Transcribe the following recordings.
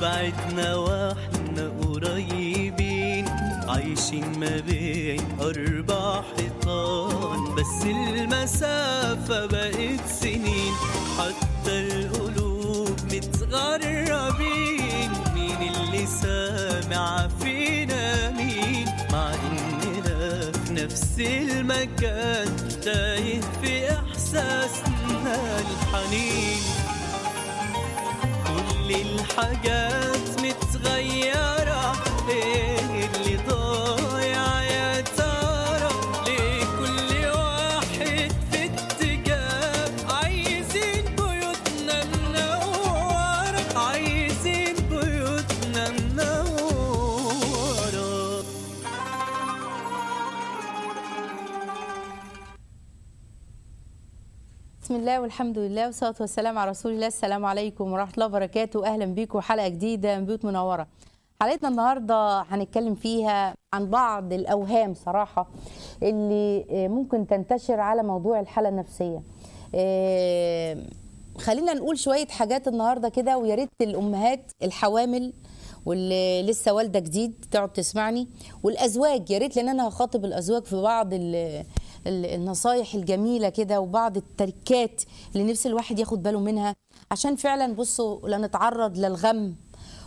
بعدنا واحنا قريبين عايشين ما بين أربع حيطان بس المسافة بقت سنين حتى القلوب متغربين مين اللي سامع فينا مين مع إننا في نفس المكان تايه في إحساسنا الحنين كل الحاجات متغيرة ايه اللي ضايع يا ترى ليه كل واحد في اتجاه عايزين بيوتنا منورة عايزين بيوتنا منورة بسم الله والحمد لله والصلاة والسلام على رسول الله السلام عليكم ورحمة الله وبركاته أهلا بيكم حلقة جديدة من بيوت منورة حلقتنا النهاردة هنتكلم فيها عن بعض الأوهام صراحة اللي آه، ممكن تنتشر على موضوع الحالة النفسية آه، خلينا نقول شوية حاجات النهاردة كده ويا ريت الأمهات الحوامل واللي لسه والده جديد تقعد تسمعني والازواج يا ريت لان انا هخاطب الازواج في بعض ال- ال- النصايح الجميله كده وبعض التركات اللي نفس الواحد ياخد باله منها عشان فعلا بصوا لا نتعرض للغم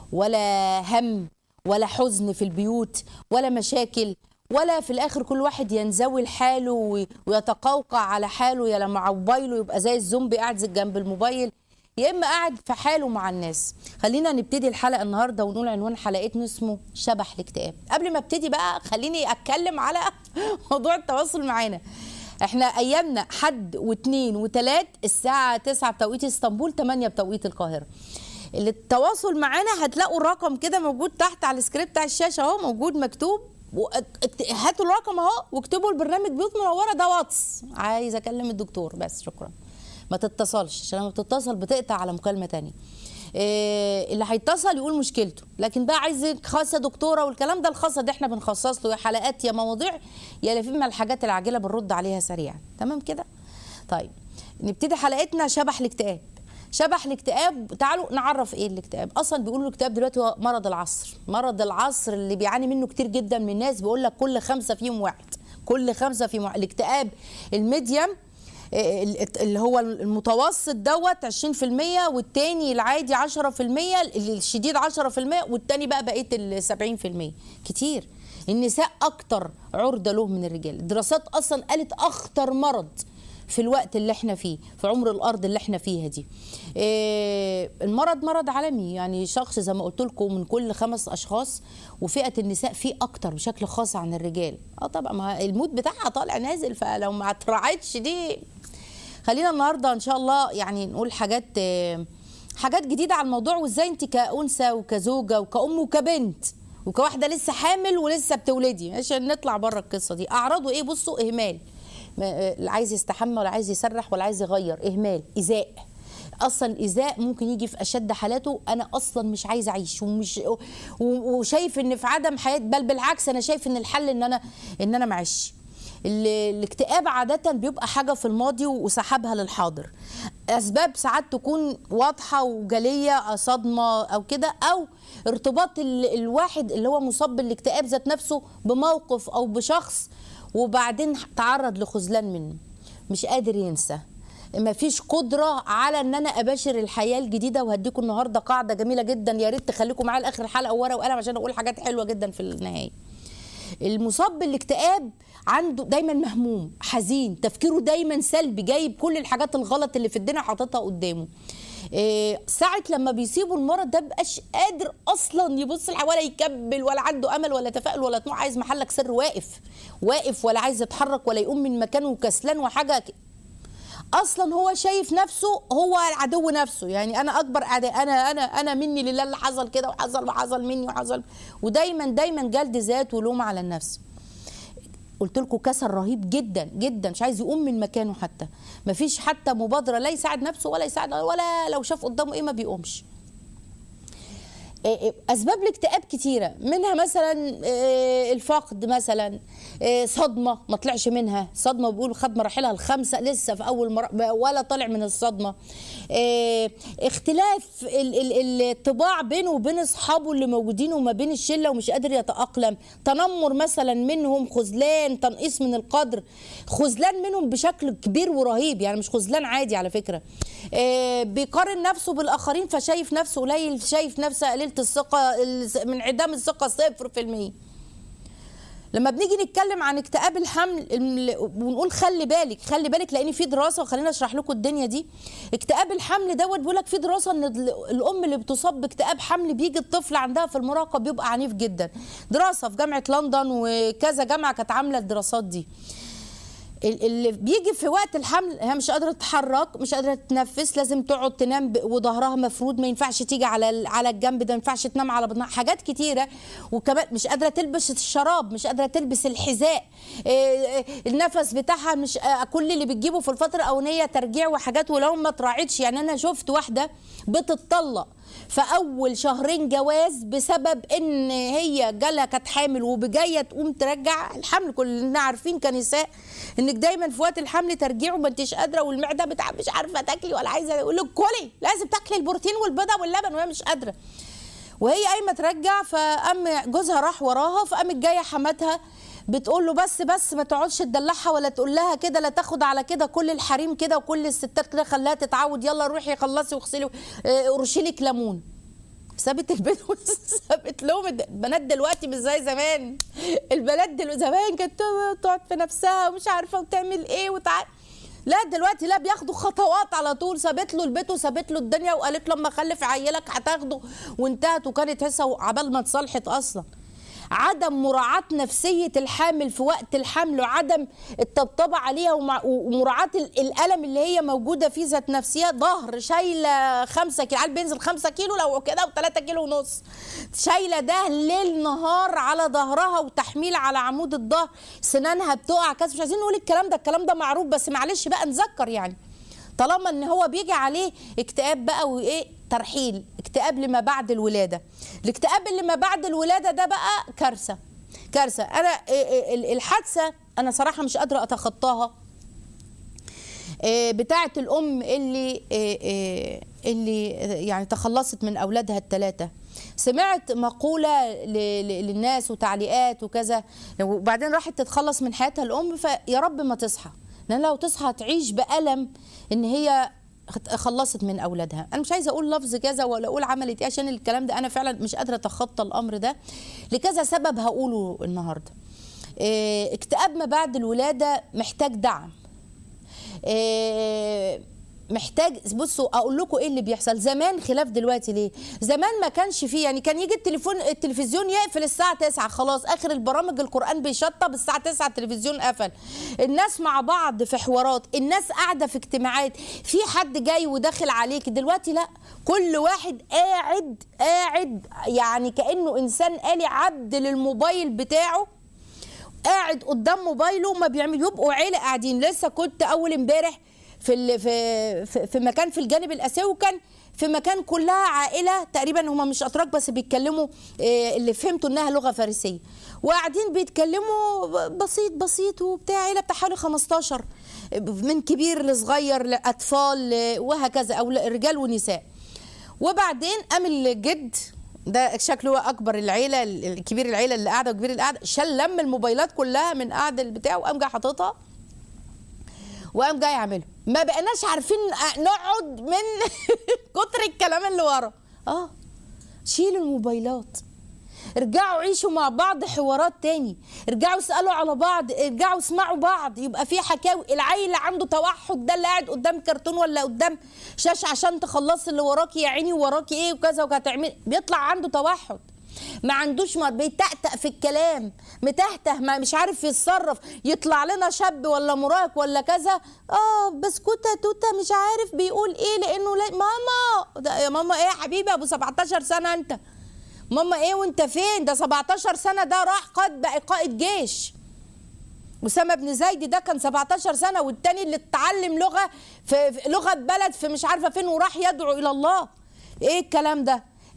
ولا هم ولا حزن في البيوت ولا مشاكل ولا في الاخر كل واحد ينزوي لحاله وي- ويتقوقع على حاله يا لما موبايله يبقى زي الزومبي قاعد جنب الموبايل يا اما قاعد في حاله مع الناس خلينا نبتدي الحلقه النهارده ونقول عنوان حلقتنا اسمه شبح الاكتئاب قبل ما ابتدي بقى خليني اتكلم على موضوع التواصل معانا احنا ايامنا حد واثنين وثلاث الساعه 9 بتوقيت اسطنبول 8 بتوقيت القاهره اللي التواصل معانا هتلاقوا الرقم كده موجود تحت على السكريبت بتاع الشاشه اهو موجود مكتوب واكت- هاتوا الرقم اهو واكتبوا البرنامج بيوت منوره ده واتس عايز اكلم الدكتور بس شكرا ما تتصلش عشان لما بتتصل بتقطع على مكالمه تانية إيه اللي هيتصل يقول مشكلته لكن بقى عايز خاصه دكتوره والكلام ده الخاصه ده احنا بنخصص له يا حلقات يا مواضيع يا فيما الحاجات العاجله بنرد عليها سريعا تمام كده طيب نبتدي حلقتنا شبح الاكتئاب شبح الاكتئاب تعالوا نعرف ايه الاكتئاب اصلا بيقولوا الاكتئاب دلوقتي هو مرض العصر مرض العصر اللي بيعاني منه كتير جدا من الناس بيقول لك كل خمسه فيهم واحد كل خمسه فيهم واحد الاكتئاب الميديم إيه، ال- اللي هو المتوسط دوت 20% والتاني العادي 10% الشديد 10% والتاني بقى بقيه ال 70% كتير النساء اكتر عرضه له من الرجال الدراسات اصلا قالت اخطر مرض في الوقت اللي احنا فيه في عمر الارض اللي احنا فيها دي إيه المرض مرض عالمي يعني شخص زي ما قلت لكم من كل خمس اشخاص وفئه النساء فيه اكتر بشكل خاص عن الرجال اه طبعا ما الموت بتاعها طالع نازل فلو ما اتراعتش دي خلينا النهارده ان شاء الله يعني نقول حاجات آه، حاجات جديده على الموضوع وازاي انت كانثى وكزوجه وكأم وكبنت وكواحده لسه حامل ولسه بتولدي عشان نطلع بره القصه دي اعراضه ايه بصوا اهمال ما- آه، لا عايز يستحمى ولا عايز يسرح ولا عايز يغير اهمال ايذاء اصلا الايذاء ممكن يجي في اشد حالاته انا اصلا مش عايز اعيش ومش و- وشايف ان في عدم حياه بل بالعكس انا شايف ان الحل ان انا ان انا معيش ال- الاكتئاب عادة بيبقى حاجة في الماضي وسحبها للحاضر أسباب ساعات تكون واضحة وجلية صدمة أو كده أو ارتباط ال- الواحد اللي هو مصاب بالاكتئاب ذات نفسه بموقف أو بشخص وبعدين تعرض لخذلان منه مش قادر ينسى ما فيش قدرة على ان انا اباشر الحياة الجديدة وهديكم النهاردة قاعدة جميلة جدا يا ريت تخليكم معايا لاخر الحلقة ورقة وقلم عشان اقول حاجات حلوة جدا في النهاية المصاب بالاكتئاب عنده دايما مهموم حزين تفكيره دايما سلبي جايب كل الحاجات الغلط اللي في الدنيا حاططها قدامه إيه ساعة لما بيسيبوا المرض ده مبقاش قادر اصلا يبص لح- ولا يكمل ولا عنده امل ولا تفاؤل ولا طموح عايز محلك سر واقف واقف ولا عايز يتحرك ولا يقوم من مكانه كسلان وحاجه ك- اصلا هو شايف نفسه هو عدو نفسه يعني انا اكبر اعداء انا انا انا مني لله اللي حصل كده وحصل وحصل مني وحصل ودايما دايما جلد ذات ولوم على النفس قلت لكم كسل رهيب جدا جدا مش عايز يقوم من مكانه حتى مفيش حتى مبادره لا يساعد نفسه ولا يساعد ولا لو شاف قدامه ايه ما بيقومش آه، اسباب الاكتئاب كتيره منها مثلا آه، الفقد مثلا آه، صدمه ما طلعش منها صدمه بيقولوا خد مراحلها الخمسه لسه في اول مر... ولا طلع من الصدمه آه، اختلاف ال- ال- الطباع بينه وبين اصحابه اللي موجودين وما بين الشله ومش قادر يتاقلم تنمر مثلا منهم خذلان تنقيص من القدر خذلان منهم بشكل كبير ورهيب يعني مش خذلان عادي على فكره آه، بيقارن نفسه بالاخرين فشايف نفسه قليل شايف نفسه قليله الثقه ال- من انعدام الثقه صفر في المية لما بنيجي نتكلم عن اكتئاب الحمل ال- ونقول خلي بالك خلي بالك لان في دراسه وخلينا اشرح لكم الدنيا دي اكتئاب الحمل دوت بيقول لك في دراسه ان ال- الام اللي بتصاب باكتئاب حمل بيجي الطفل عندها في المراهقه بيبقى عنيف جدا دراسه في جامعه لندن وكذا جامعه كانت عامله الدراسات دي ال- اللي بيجي في وقت الحمل هي مش قادره تتحرك مش قادره تتنفس لازم تقعد تنام ب- وظهرها مفرود ما ينفعش تيجي على ال- على الجنب ده ما ينفعش تنام على بطنها حاجات كتيره وكمان مش قادره تلبس الشراب مش قادره تلبس الحذاء إيه، إيه، النفس بتاعها مش آه، كل اللي بتجيبه في الفتره الاولانيه ترجيع وحاجات ولو ما تراعتش يعني انا شفت واحده بتطلق في اول شهرين جواز بسبب ان هي جالها كانت حامل وبجايه تقوم ترجع الحمل كلنا عارفين كنساء انك دايما في وقت الحمل ترجيع وما انتش قادره والمعده بتاع مش عارفه تاكلي ولا عايزه يقول لك كلي لازم تاكلي البروتين والبيضه واللبن وهي مش قادره وهي قايمه ترجع فقام جوزها راح وراها فقامت جايه حماتها بتقول له بس بس ما تقعدش تدلعها ولا تقول لها كده لا تاخد على كده كل الحريم كده وكل الستات كده خليها تتعود يلا روحي خلصي واغسلي آه، قرشي لك ليمون سابت البيت سابت لهم الد- البنات دلوقتي مش زي زمان البنات دلوقتي زمان كانت تقعد في نفسها ومش عارفه وتعمل ايه وتع... لا دلوقتي لا بياخدوا خطوات على طول سابت له البيت وسابت له الدنيا وقالت له لما اخلف عيلك هتاخده وانتهت وكانت هسه عبال ما اتصلحت اصلا عدم مراعاة نفسية الحامل في وقت الحمل وعدم الطبطبة عليها ومع- ومراعاة ال- الألم اللي هي موجودة فيه ذات نفسها ظهر شايلة خمسة كيلو عيل بينزل خمسة كيلو لو كده وثلاثة كيلو ونص شايلة ده ليل نهار على ظهرها وتحميل على عمود الظهر سنانها بتقع كذا مش عايزين نقول الكلام ده الكلام ده معروف بس معلش بقى نذكر يعني طالما ان هو بيجي عليه اكتئاب بقى وايه ترحيل اكتئاب لما بعد الولاده الاكتئاب اللي ما بعد الولاده ده بقى كارثه كارثه انا إيه- إيه- ال- الحادثه انا صراحه مش قادره اتخطاها إيه، بتاعه الام اللي إيه، إيه، اللي يعني تخلصت من اولادها الثلاثه سمعت مقوله ل- ل- للناس وتعليقات وكذا وبعدين راحت تتخلص من حياتها الام فيا رب ما تصحى لان لو تصحى تعيش بالم ان هي خت- خلصت من اولادها انا مش عايزه اقول لفظ كذا ولا اقول عملت ايه عشان الكلام ده انا فعلا مش قادره اتخطى الامر ده لكذا سبب هقوله النهارده إيه، اكتئاب ما بعد الولاده محتاج دعم إيه، محتاج بصوا اقول لكم ايه اللي بيحصل زمان خلاف دلوقتي ليه زمان ما كانش فيه يعني كان يجي التليفون التلفزيون يقفل الساعه 9 خلاص اخر البرامج القران بيشطب الساعه 9 التلفزيون قفل الناس مع بعض في حوارات الناس قاعده في اجتماعات في حد جاي وداخل عليك دلوقتي لا كل واحد قاعد قاعد يعني كانه انسان آلي عبد للموبايل بتاعه قاعد قدام موبايله ما بيعمل يبقوا عيله قاعدين لسه كنت اول امبارح في ال- في في- في مكان في الجانب الاسيوي وكان في مكان كلها عائله تقريبا هم مش اتراك بس بيتكلموا آه، اللي فهمته انها لغه فارسيه وقاعدين بيتكلموا ب- بسيط بسيط وبتاع عيله بتاع حوالي 15 من كبير لصغير لاطفال ل- وهكذا او رجال ونساء وبعدين قام الجد ده شكله هو اكبر العيله الكبير العيله اللي قاعده وكبير اللي قاعده شال لم الموبايلات كلها من قاعده البتاع وقام جاي حاططها وقام جاي عامله ما بقيناش عارفين نقعد من كتر الكلام اللي ورا اه شيلوا الموبايلات ارجعوا عيشوا مع بعض حوارات تاني ارجعوا اسالوا على بعض ارجعوا اسمعوا بعض يبقى في حكاوي العيل اللي عنده توحد ده اللي قاعد قدام كرتون ولا قدام شاشه عشان تخلصي اللي وراكي يا عيني وراكي ايه وكذا وهتعملي بيطلع عنده توحد ما عندوش ما بيتأتأ في الكلام متهته ما مش عارف يتصرف يطلع لنا شاب ولا مراهق ولا كذا اه بسكوته توته مش عارف بيقول ايه لانه لا ماما ده يا ماما ايه يا حبيبي ابو 17 سنه انت ماما ايه وانت فين ده 17 سنه ده راح قائد بقى قائد جيش اسامه بن زيد ده كان 17 سنه والتاني اللي اتعلم لغه في في لغه بلد في مش عارفه فين وراح يدعو الى الله ايه الكلام ده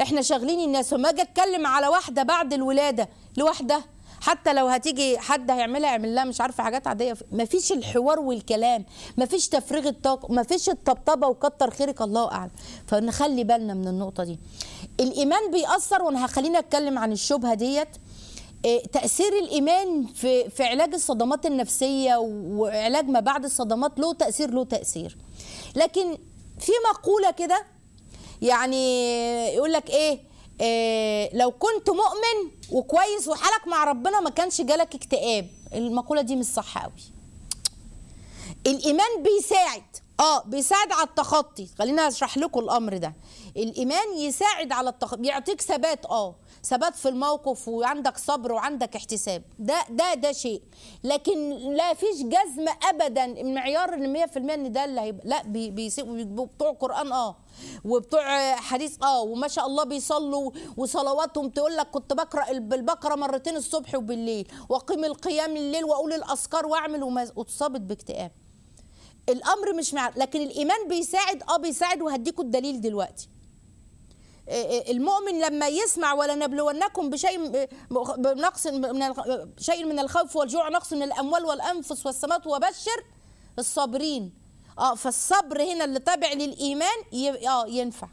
احنا شاغلين الناس وما اجي اتكلم على واحده بعد الولاده لوحدها حتى لو هتيجي حد هيعملها يعمل لها مش عارفه حاجات عاديه مفيش الحوار والكلام مفيش تفريغ الطاقه مفيش الطبطبه وكتر خيرك الله اعلم فنخلي بالنا من النقطه دي الايمان بيأثر وانا هخليني اتكلم عن الشبهه ديت إيه، تأثير الإيمان في في علاج الصدمات النفسية وعلاج ما بعد الصدمات له تأثير له تأثير لكن في مقولة كده يعني يقول لك إيه, إيه لو كنت مؤمن وكويس وحالك مع ربنا ما كانش جالك اكتئاب المقولة دي مش صح قوي الايمان بيساعد اه بيساعد على التخطي خلينا اشرح لكم الامر ده الايمان يساعد على التخطي بيعطيك ثبات اه ثبات في الموقف وعندك صبر وعندك احتساب ده ده ده شيء لكن لا فيش جزم ابدا معيار ان 100% ان ده اللي هيبقى لا بي بيسي- بتوع قران اه وبتوع حديث اه وما شاء الله بيصلوا وصلواتهم تقول لك كنت بقرا بالبقره مرتين الصبح وبالليل واقيم القيام الليل واقول الاذكار واعمل وما- وتصابت باكتئاب الامر مش مع لكن الايمان بيساعد اه بيساعد وهديكوا الدليل دلوقتي إيه إيه المؤمن لما يسمع ولا نبلونكم بشيء م- بنقص من الخ- شيء من الخوف والجوع نقص من الاموال والانفس والثمرات وبشر الصابرين اه فالصبر هنا اللي تابع للايمان ي- اه ينفع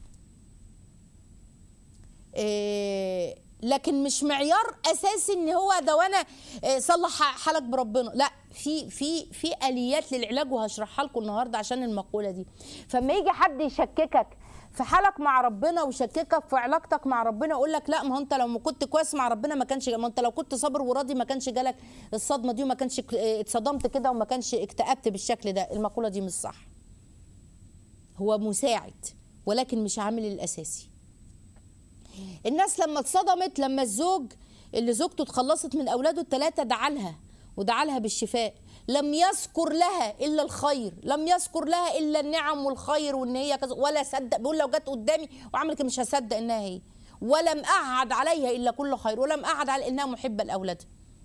إيه لكن مش معيار اساسي ان هو ده وانا إيه صلح حالك بربنا لا في في في اليات للعلاج وهشرحها لكم النهارده عشان المقوله دي فما يجي حد يشككك في حالك مع ربنا ويشككك في علاقتك مع ربنا يقول لك لا ما هو انت لو ما كنت كويس مع ربنا ما كانش ما انت لو كنت صابر وراضي ما كانش جالك الصدمه دي وما كانش ك- اه اتصدمت كده وما كانش اكتئبت بالشكل ده المقوله دي مش صح هو مساعد ولكن مش عامل الاساسي الناس لما اتصدمت لما الزوج اللي زوجته اتخلصت من اولاده الثلاثه دعا لها ودعا لها بالشفاء لم يذكر لها الا الخير لم يذكر لها الا النعم والخير وان هي كذا ولا صدق بيقول لو جت قدامي وعملت كده مش هصدق انها هي ولم اعهد عليها الا كل خير ولم اعهد على انها محبه لاولادها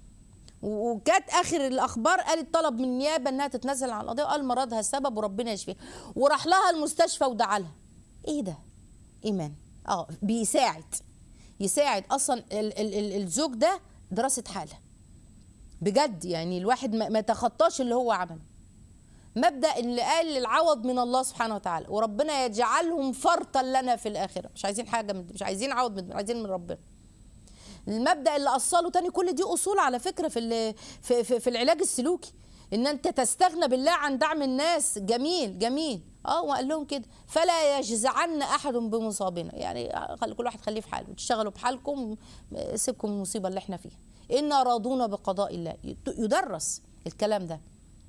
وكانت اخر الاخبار قالت طلب من النيابه انها تتنازل عن القضيه وقال مرضها السبب وربنا يشفيها وراح لها المستشفى ودعا لها ايه ده ايمان اه بيساعد يساعد اصلا ال ال ال الزوج ده دراسه حاله بجد يعني الواحد ما ما يتخطاش اللي هو عمله مبدا اللي قال العوض من الله سبحانه وتعالى وربنا يجعلهم فرطا لنا في الاخره مش عايزين حاجه من مش عايزين عوض من عايزين من ربنا المبدا اللي اصله تاني كل دي اصول على فكره في ال- في في, في العلاج السلوكي ان انت تستغنى بالله عن دعم الناس جميل جميل اه وقال لهم كده فلا يجزعن احد بمصابنا يعني خلي كل واحد خليه في حاله تشتغلوا بحالكم سيبكم من المصيبه اللي احنا فيها انا راضون بقضاء الله يدرس الكلام ده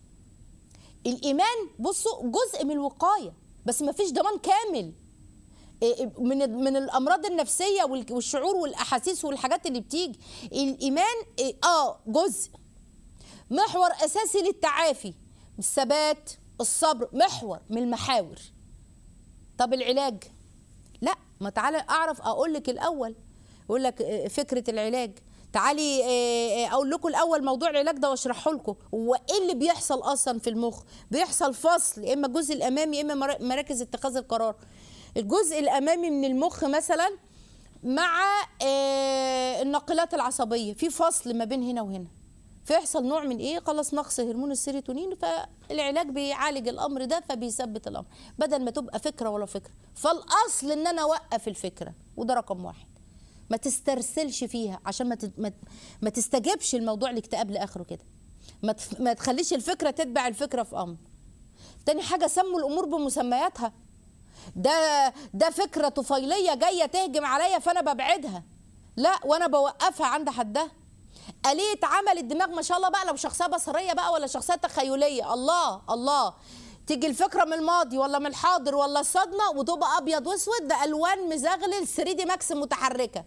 الايمان بصوا جزء من الوقايه بس ما فيش ضمان كامل إيه من من الامراض النفسيه وال- والشعور والاحاسيس والحاجات اللي بتيجي الايمان إيه، اه جزء محور اساسي للتعافي الثبات الصبر محور من المحاور طب العلاج لا ما تعالى اعرف اقول لك الاول اقول لك آه، فكره العلاج تعالي آه، آه، اقول لكم الاول موضوع العلاج ده واشرحه لكم هو ايه اللي بيحصل اصلا في المخ بيحصل فصل يا اما الجزء الامامي يا اما مرا- مراكز اتخاذ القرار الجزء الامامي من المخ مثلا مع آه، الناقلات العصبيه في فصل ما بين هنا وهنا فيحصل نوع من ايه خلاص نقص هرمون السيروتونين فالعلاج بيعالج الامر ده فبيثبت الامر بدل ما تبقى فكره ولا فكره فالاصل ان انا اوقف الفكره وده رقم واحد ما تسترسلش فيها عشان ما تت- ما ت- ما تستجبش الموضوع الاكتئاب لاخره كده ما تف- ما تخليش الفكره تتبع الفكره في امر تاني حاجه سموا الامور بمسمياتها ده ده فكره طفيليه جايه تهجم عليا فانا ببعدها لا وانا بوقفها عند حدها آلية عمل الدماغ ما شاء الله بقى لو شخصيه بصريه بقى ولا شخصيه تخيليه الله الله تيجي الفكره من الماضي ولا من الحاضر ولا الصدمه وتبقى ابيض واسود ده الوان مزغلل 3 دي ماكس متحركه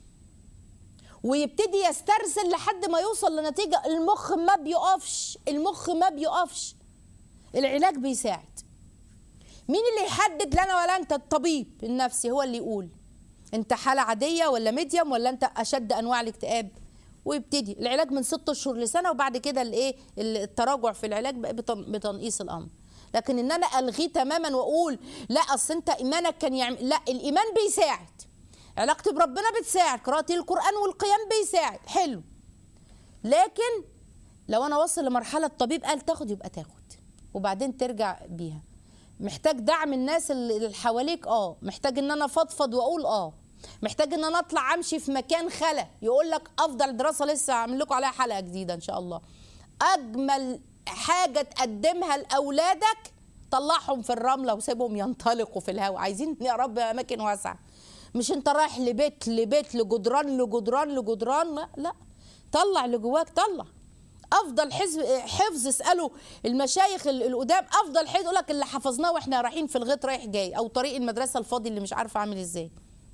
ويبتدي يسترسل لحد ما يوصل لنتيجه المخ ما بيقفش المخ ما بيقفش العلاج بيساعد مين اللي يحدد لنا ولا انت الطبيب النفسي هو اللي يقول انت حاله عاديه ولا ميديوم ولا انت اشد انواع الاكتئاب ويبتدي العلاج من ست اشهر لسنه وبعد كده الايه التراجع في العلاج بقى بتن- بتنقيص الامر لكن ان انا الغيه تماما واقول لا اصل انت ايمانك كان يعمل لا الايمان بيساعد علاقتي بربنا بتساعد قراءة القرآن والقيام بيساعد حلو لكن لو انا وصل لمرحله الطبيب قال تاخد يبقى تاخد وبعدين ترجع بيها محتاج دعم الناس اللي اللي حواليك اه محتاج ان انا افضفض واقول اه محتاج ان انا اطلع امشي في مكان خلا يقول لك افضل دراسه لسه هعمل لكم عليها حلقه جديده ان شاء الله اجمل حاجه تقدمها لاولادك طلعهم في الرمله وسيبهم ينطلقوا في الهواء عايزين يا رب اماكن واسعه مش انت رايح لبيت لبيت لجدران لجدران لجدران لا, لا. طلع اللي جواك طلع افضل حفظ حفظ اسالوا المشايخ ال- القدام افضل حفظ يقول لك اللي حفظناه واحنا رايحين في الغيط رايح جاي او طريق المدرسه الفاضي اللي مش عارفه اعمل ازاي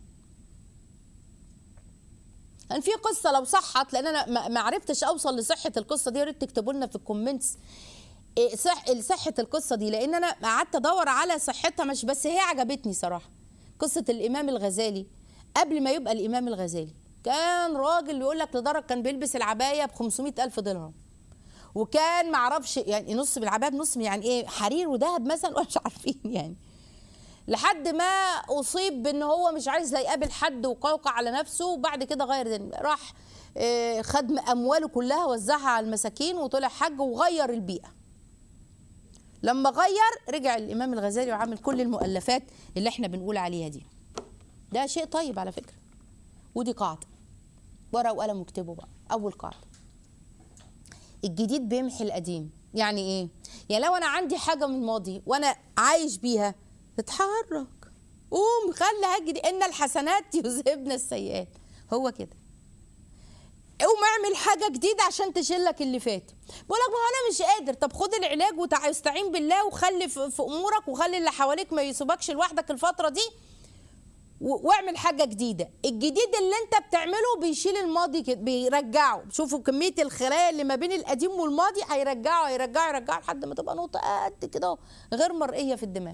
كان في قصه لو صحت لان انا ما- ما عرفتش اوصل لصحه القصه دي يا ريت تكتبوا لنا في الكومنتس إيه صح صحه القصه دي لان انا قعدت ادور على صحتها مش بس هي عجبتني صراحه قصه الامام الغزالي قبل ما يبقى الامام الغزالي كان راجل يقول لك لدرجه كان بيلبس العبايه ب 500 الف درهم وكان معرفش يعني نص بالعبايه بنص يعني ايه حرير وذهب مثلا ولا مش عارفين يعني لحد ما اصيب بان هو مش عايز لا يقابل حد وقوقع على نفسه وبعد كده غير دين راح آه، خد امواله كلها وزعها على المساكين وطلع حج وغير البيئه لما غير رجع الامام الغزالي وعمل كل المؤلفات اللي احنا بنقول عليها دي ده شيء طيب على فكره ودي قاعده ورقه وقلم واكتبوا بقى اول قاعده الجديد بيمحي القديم يعني ايه يعني لو انا عندي حاجه من الماضي وانا عايش بيها اتحرك قوم خلي هاجي ان الحسنات يذهبن السيئات هو كده قوم اعمل حاجه جديده عشان تشيلك اللي فات بقول لك ما هو انا مش قادر طب خد العلاج واستعين بالله وخلي في في امورك وخلي اللي حواليك ما يسيبكش لوحدك الفتره دي و- واعمل حاجه جديده الجديد اللي انت بتعمله بيشيل الماضي كده بيرجعه شوفوا كميه الخلايا اللي ما بين القديم والماضي هيرجعه هيرجعه يرجعه لحد ما تبقى نقطه قد كده أهو، غير مرئيه في الدماغ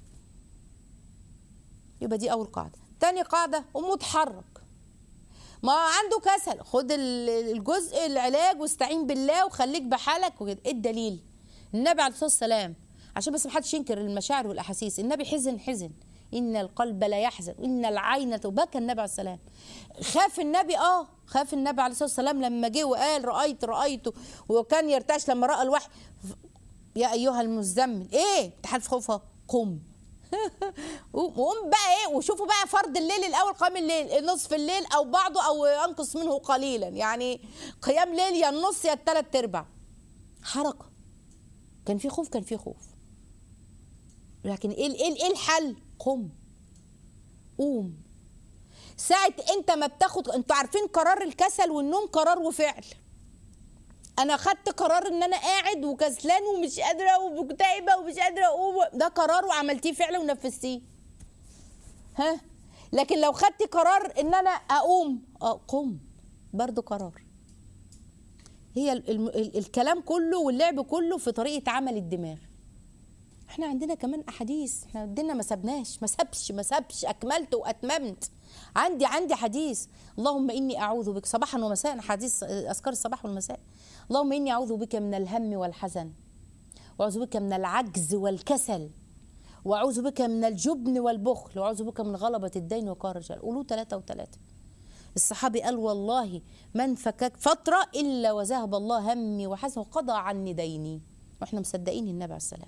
يبقى دي اول قاعده تاني قاعده قوم اتحرك ما عنده كسل خد ال- الجزء العلاج واستعين بالله وخليك بحالك وكده ايه الدليل النبي عليه الصلاه والسلام عشان بس محدش ينكر المشاعر والاحاسيس النبي حزن حزن ان القلب لا يحزن ان العين بكى النبي عليه السلام خاف النبي اه خاف النبي عليه الصلاه والسلام لما جه وقال رايت رايت وكان يرتعش لما راى الوحي يا ايها المزمل ايه امتحان في خوفها قم وقوم بقى ايه وشوفوا بقى فرض الليل الاول قيام الليل نصف الليل او بعضه او انقص منه قليلا يعني قيام ليل يا النص يا الثلاث ارباع حركه كان في خوف كان في خوف لكن ايه ايه ايه الحل قم قوم ساعة انت ما بتاخد انتوا عارفين قرار الكسل والنوم قرار وفعل انا خدت قرار ان انا قاعد وكسلان ومش قادره ومكتئبه ومش قادره اقوم ده قرار وعملتيه فعلا ونفذتيه ها لكن لو خدت قرار ان انا اقوم اه قم برضو قرار هي ال ال ال الكلام كله واللعب كله في طريقه عمل الدماغ احنا عندنا كمان احاديث احنا ديننا ما سبناش ما سبش ما سبش اكملت واتممت عندي عندي حديث اللهم اني اعوذ بك صباحا ومساء حديث اذكار الصباح والمساء اللهم اني اعوذ بك من الهم والحزن واعوذ بك من العجز والكسل واعوذ بك من الجبن والبخل واعوذ بك من غلبة الدين وقهر الرجال قولوا ثلاثة وثلاثة الصحابي قال والله من فكك فترة إلا وذهب الله همي وحزني وقضى عني ديني واحنا مصدقين النبي عليه السلام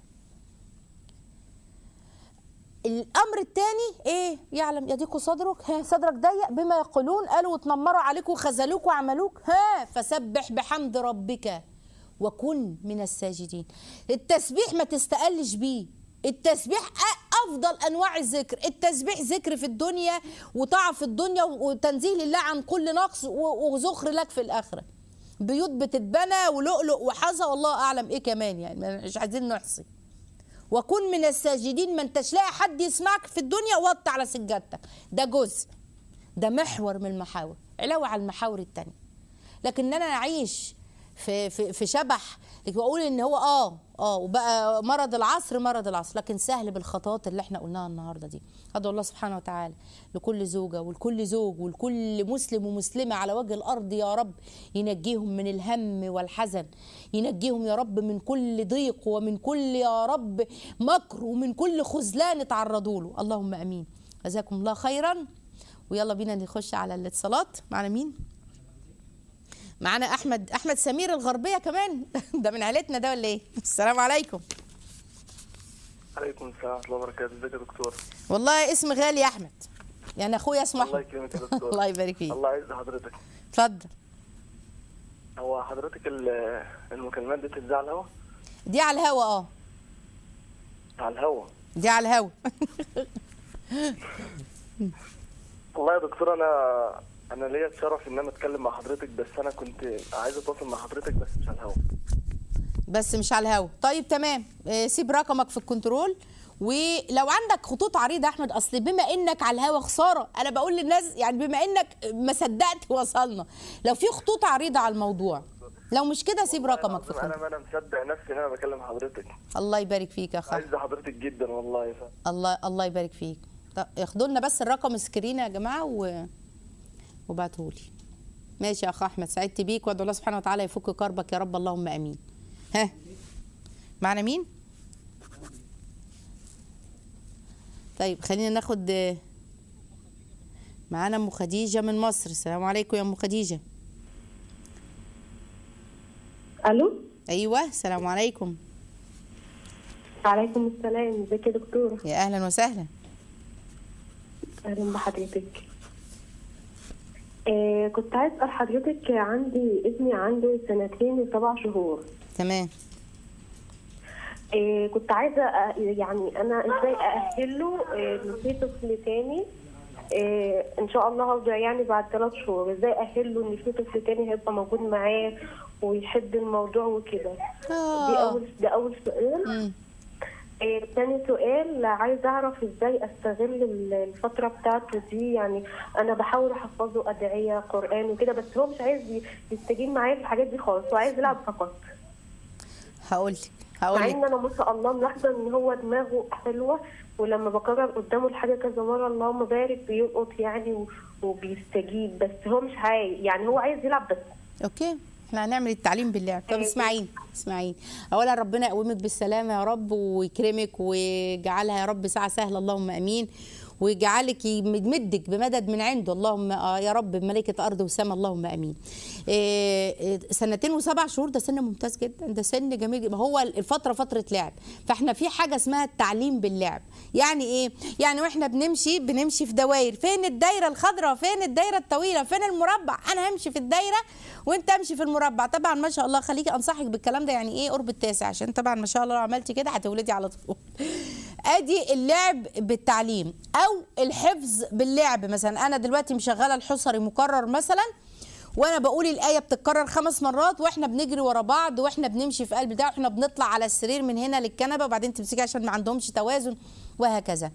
الامر الثاني ايه يعلم يضيق صدرك ها صدرك ضيق بما يقولون قالوا وتنمروا عليك وخذلوك وعملوك ها فسبح بحمد ربك وكن من الساجدين التسبيح ما تستقلش بيه التسبيح أ- افضل انواع الذكر التسبيح ذكر في الدنيا وطاعه في الدنيا وتنزيه لله عن كل نقص و- وذخر لك في الاخره بيوت بتتبنى ولؤلؤ وحظى والله اعلم ايه كمان يعني مش عايزين نحصي وكن من الساجدين ما انتش لاقي حد يسمعك في الدنيا وط على سجادتك ده جزء ده محور من المحاور علاوه على المحاور التانية لكن ان انا اعيش في في في شبح واقول ان هو اه اه وبقى مرض العصر مرض العصر لكن سهل بالخطوات اللي احنا قلناها النهارده دي ادعو الله سبحانه وتعالى لكل زوجه ولكل زوج ولكل مسلم ومسلمه على وجه الارض يا رب ينجيهم من الهم والحزن ينجيهم يا رب من كل ضيق ومن كل يا رب مكر ومن كل خذلان تعرضوا له اللهم امين جزاكم الله خيرا ويلا بينا نخش على الاتصالات معنا مين معانا احمد احمد سمير الغربيه كمان ده من عيلتنا ده ولا ايه السلام عليكم عليكم السلام ورحمة الله وبركاته، ازيك يا دكتور؟ والله اسم غالي يا احمد يعني اخويا اسمه الله احمد يكرمك يا دكتور. الله يبارك فيك الله يعز حضرتك. اتفضل هو حضرتك ال- المكالمات دي بتتذاع على الهوا؟ دي على الهوا اه على الهوا. دي على الهوا والله يا دكتور انا انا ليا الشرف ان انا اتكلم مع حضرتك بس انا كنت عايز اتواصل مع حضرتك بس مش على الهوا. بس مش على الهوا طيب تمام آه، سيب رقمك في الكنترول ولو عندك خطوط عريضه يا احمد اصل بما انك على الهوا خساره انا بقول للناس يعني بما انك ما صدقت وصلنا لو في خطوط عريضه على الموضوع لو مش كده سيب رقمك في انا الكنترول انا مصدق نفسي ان انا بكلم حضرتك. الله يبارك فيك يا اخ عايز حضرتك جدا والله يا فندم. الله الله يبارك فيك طب ياخدوا لنا بس الرقم سكرين يا جماعه و... وبعتوا لي ماشي يا اخ احمد سعدت بيك وادعو الله سبحانه وتعالى يفك كربك يا رب اللهم امين ها معنا مين طيب خلينا ناخد معانا ام خديجه من مصر السلام عليكم يا ام خديجه الو ايوه السلام عليكم وعليكم السلام ازيك يا دكتوره يا اهلا وسهلا اهلا بحضرتك آه كنت عايز اسال حضرتك عندي ابني عنده سنتين وسبع شهور تمام آه كنت عايزه أ- يعني انا ازاي ااهله آه لفي طفل تاني آه ان شاء الله هرجع يعني بعد ثلاث شهور ازاي ااهله ان في طفل تاني هيبقى موجود معاه ويحب الموضوع وكده دي اه اول ده اول سؤال مم. آه، تاني سؤال عايز اعرف ازاي استغل ال- الفترة بتاعته دي يعني انا بحاول احفظه ادعية قرآن وكده بس هو مش عايز ي- يستجيب معايا في الحاجات دي خالص هو عايز يلعب فقط هقول لك هقول مع لك ان انا ما شاء الله ملاحظة ان هو دماغه حلوة ولما بكرر قدامه الحاجة كذا مرة اللهم بارك بيلقط يعني و- وبيستجيب بس هو مش عايز يعني هو عايز يلعب بس اوكي احنا هنعمل التعليم باللعب طب أيوة. اسمعين اسمعين اولا ربنا يقومك بالسلامه يا رب ويكرمك ويجعلها يا رب ساعه سهله اللهم امين ويجعلك يمدك بمدد من عنده اللهم آه يا رب بملائكه ارض وسماء اللهم امين إيه إيه، سنتين وسبع شهور ده سن ممتاز جدا ده سن جميل جدا هو الفتره فتره لعب فاحنا في حاجه اسمها التعليم باللعب يعني ايه يعني واحنا بنمشي بنمشي في دوائر فين الدايره الخضراء فين الدايره الطويله فين المربع انا همشي في الدايره وانت امشي في المربع طبعا ما شاء الله خليكي انصحك بالكلام ده يعني ايه قرب التاسع عشان طبعا ما شاء الله لو عملتي كده هتولدي على طول ادي اللعب بالتعليم او الحفظ باللعب مثلا انا دلوقتي مشغله الحصري مكرر مثلا وانا بقول الايه بتتكرر خمس مرات واحنا بنجري ورا بعض واحنا بنمشي في قلب ده واحنا بنطلع على السرير من هنا للكنبه وبعدين تمسكي عشان ما عندهمش توازن وهكذا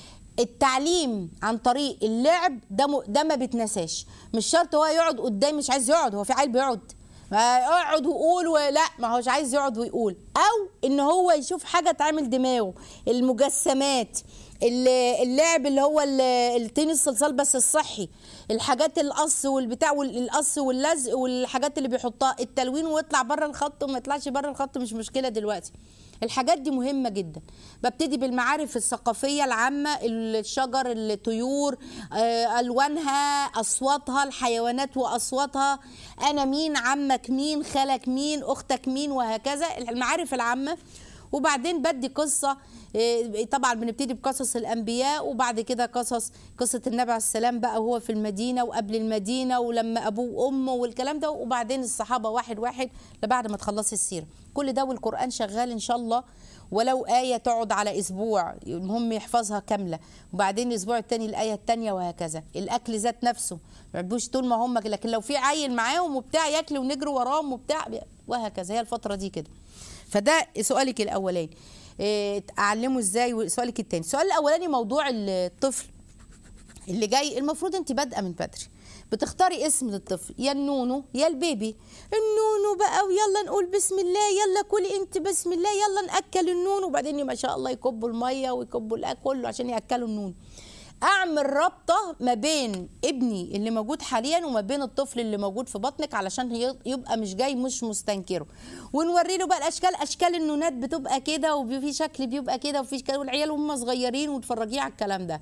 التعليم عن طريق اللعب ده م... ده ما بيتنساش مش شرط هو يقعد قدام مش عايز يقعد هو في عيل بيقعد ما يقعد ويقول ولا ما هوش عايز يقعد ويقول او ان هو يشوف حاجه تعمل دماغه المجسمات ال- اللعب اللي هو ال- التنس الصلصال بس الصحي الحاجات القص والبتاع والقص واللزق والحاجات اللي بيحطها التلوين ويطلع بره الخط وما يطلعش بره الخط مش مشكله دلوقتي الحاجات دي مهمه جدا ببتدي بالمعارف الثقافيه العامه الشجر الطيور آه، الوانها اصواتها الحيوانات واصواتها انا مين عمك مين خالك مين اختك مين وهكذا المعارف العامه وبعدين بدي قصه إيه، طبعا بنبتدي بقصص الانبياء وبعد كده قصص قصه النبي عليه السلام بقى وهو في المدينه وقبل المدينه ولما ابوه وامه والكلام ده وبعدين الصحابه واحد واحد لبعد ما تخلصي السيره كل ده والقران شغال ان شاء الله ولو آية تقعد على أسبوع المهم يحفظها كاملة وبعدين الأسبوع التاني الآية التانية وهكذا الأكل ذات نفسه ما يعبوش طول ما هم لكن لو في عيل معاهم وبتاع ياكل ونجري وراهم وبتاع وهكذا هي الفترة دي كده فده سؤالك الأولاني إيه، أعلمه إزاي وسؤالك التاني السؤال الأولاني موضوع الطفل اللي جاي المفروض انت بادئه من بدري بتختاري اسم للطفل يا النونو يا البيبي النونو بقى ويلا نقول بسم الله يلا كلي انت بسم الله يلا ناكل النونو وبعدين ما شاء الله يكبوا الميه ويكبوا الاكل كله عشان ياكلوا النونو اعمل رابطه ما بين ابني اللي موجود حاليا وما بين الطفل اللي موجود في بطنك علشان ي- يبقى مش جاي مش مستنكره ونوري له بقى الاشكال اشكال النونات بتبقى كده وفي شكل بيبقى كده وفي شكل والعيال وهم صغيرين وتفرجيه على الكلام ده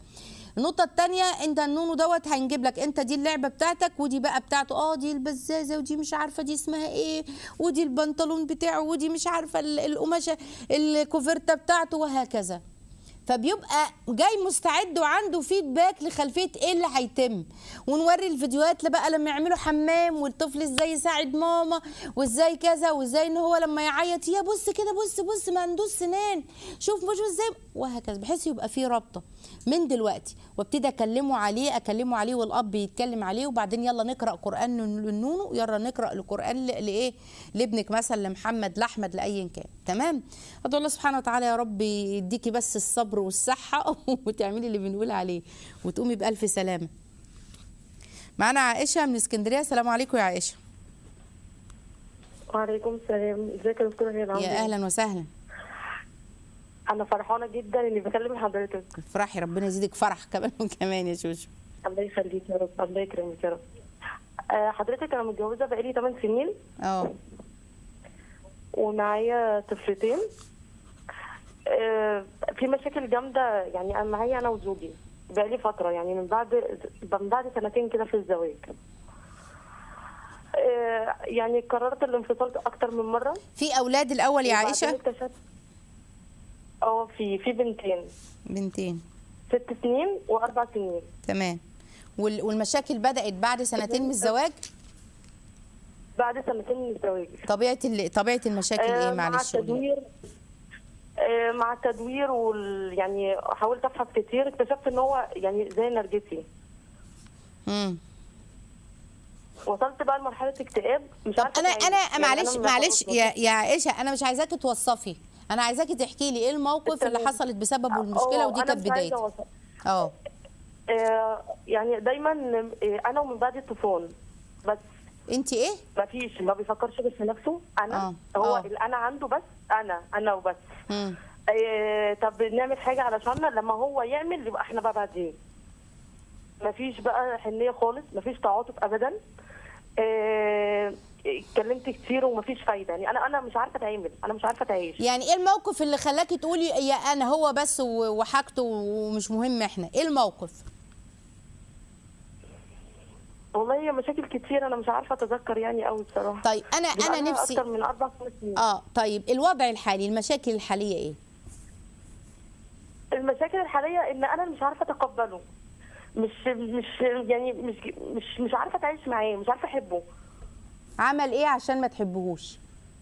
النقطه الثانيه انت النونو دوت هنجيب لك انت دي اللعبه بتاعتك ودي بقى بتاعته اه دي البزازه ودي مش عارفه دي اسمها ايه ودي البنطلون بتاعه ودي مش عارفه ال- القماشه الكوفرته بتاعته وهكذا فبيبقى جاي مستعد وعنده فيدباك لخلفيه ايه اللي هيتم ونوري الفيديوهات اللي بقى لما يعملوا حمام والطفل ازاي يساعد ماما وازاي كذا وازاي ان هو لما يعيط يا بص كده بص بص ما عندوش سنان شوف مش ازاي وهكذا بحيث يبقى في رابطه من دلوقتي وابتدي اكلمه عليه اكلمه عليه والاب يتكلم عليه وبعدين يلا نقرا قران للنونو يلا نقرا القران ل- لايه لابنك مثلا لمحمد لاحمد لايا كان تمام ادعو الله سبحانه وتعالى يا رب يديكي بس الصبر والصحه وتعملي اللي بنقول عليه وتقومي بالف سلامه معانا عائشه من اسكندريه السلام عليكم يا عائشه وعليكم السلام ازيك يا دكتوره هيلا عاملة يا إيه؟ اهلا وسهلا انا فرحانه جدا اني بكلم حضرتك افرحي ربنا يزيدك فرح كمان وكمان يا شوشو الله يخليك يا رب الله يكرمك يا رب آه، حضرتك انا متجوزه بقالي 8 سنين اه ومعايا طفلتين آه، في مشاكل جامده يعني انا معايا انا وزوجي بقالي فتره يعني من بعد من بعد سنتين كده في الزواج آه، يعني قررت الانفصال اكتر من مره في اولاد الاول يا وبعدين عائشه اكتشفت اه في في بنتين بنتين ست سنين واربع سنين تمام وال- والمشاكل بدات بعد سنتين من الزواج بعد سنتين من الزواج طبيعه ال- طبيعه المشاكل آه، ايه مع معلش قولي. التدوير آه، مع التدوير وال يعني حاولت ابحث كتير اكتشفت ان هو يعني زي نرجسي امم وصلت بقى لمرحله اكتئاب مش طب عارفه انا أتعامل. انا يعني معلش ما معلش بقدرش يا يا عائشه انا مش عايزاكي توصفي انا عايزاكي تحكي لي ايه الموقف اللي تمام. حصلت بسببه المشكله آه، ودي أنا كانت مش عايزة بدايتها أوصف. اه آه، يعني دايما آه، انا ومن بعد الطوفان بس انت ايه ما فيش ما بيفكرش غير في نفسه انا آه، هو آه. اللي انا عنده بس انا انا وبس امم آه، طب نعمل حاجه علشاننا لما هو يعمل يبقى احنا بقى بعدين مفيش بقى حنيه خالص مفيش تعاطف ابدا آه، اتكلمت كتير ومفيش فايده يعني انا انا مش عارفه اتعامل انا مش عارفه اتعايش يعني ايه الموقف اللي خلاكي تقولي يا انا هو بس و- وحاجته ومش مهم احنا ايه الموقف والله هي مشاكل كتير انا مش عارفه اتذكر يعني قوي بصراحه طيب انا انا بقالها نفسي اكتر من اربع خمس سنين اه طيب الوضع الحالي المشاكل الحاليه ايه المشاكل الحاليه ان انا مش عارفه اتقبله مش مش يعني مش مش مش عارفه اتعايش معاه مش عارفه احبه عمل ايه عشان ما تحبهوش